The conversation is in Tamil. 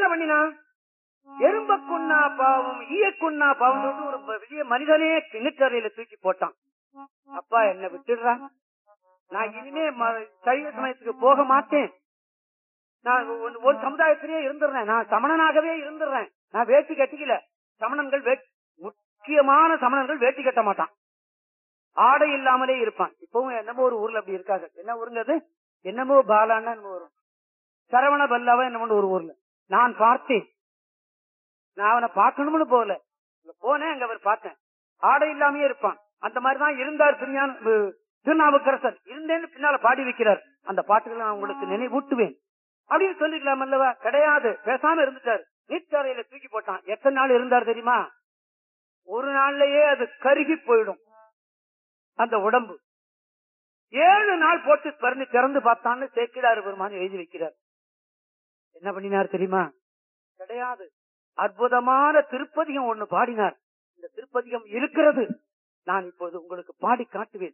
என்ன பண்ணினா எறும்ப கொன்னா பாவம் ஈய கொன்னா பாவம் சொல்லிட்டு ஒரு பெரிய மனிதனே கிணற்றறையில தூக்கி போட்டான் அப்பா என்ன விட்டுடுறா நான் இனிமே ம- சைவ சமயத்துக்கு போக மாட்டேன் நான் ஒரு- ஒரு சமுதாயத்திலேயே இருந்துடுறேன் நான் சமணனாகவே இருந்துடுறேன் நான் வேட்டி கட்டிக்கல சமணன்கள் வே- முக்கியமான சமணன்கள் வேட்டி கட்ட மாட்டான் ஆடை இல்லாமலே இருப்பான் இப்பவும் என்னமோ ஒரு ஊர்ல அப்படி இருக்காங்க என்ன ஊருங்க அது என்னமோ பாலான்னா என்னமோ வரும் சரவண பல்லாவா என்னமோ ஒரு ஊர்ல நான் பார்த்தேன் நான் அவனை பார்க்கணும்னு போகல அங்க போனேன் அங்க அவர் பார்த்தேன் ஆடை இல்லாமயே இருப்பான் அந்த மாதிரிதான் இருந்தார் திருஞான அஹ், திருநாவுக்கரசர் இருந்தேன்னு பின்னால பாடி வைக்கிறார் அந்த பாட்டுகளை நான் உங்களுக்கு நினைவூட்டுவேன் அப்படின்னு சொல்லிக்கலாம் அல்லவா கிடையாது பேசாம இருந்துட்டார் நீச்சாரையில தூக்கி போட்டான் எத்தனை நாள் இருந்தார் தெரியுமா ஒரு நாள்லயே அது கருகி போயிடும் அந்த உடம்பு ஏழு நாள் போட்டு பறந்து திறந்து பார்த்தான்னு சேக்கிடாரு பெருமான் எழுதி வைக்கிறார் என்ன பண்ணினார் தெரியுமா கிடையாது அற்புதமான திருப்பதிகம் ஒண்ணு பாடினார் இந்த திருப்பதிகம் இருக்கிறது நான் இப்போது உங்களுக்கு பாடி காட்டுவேன்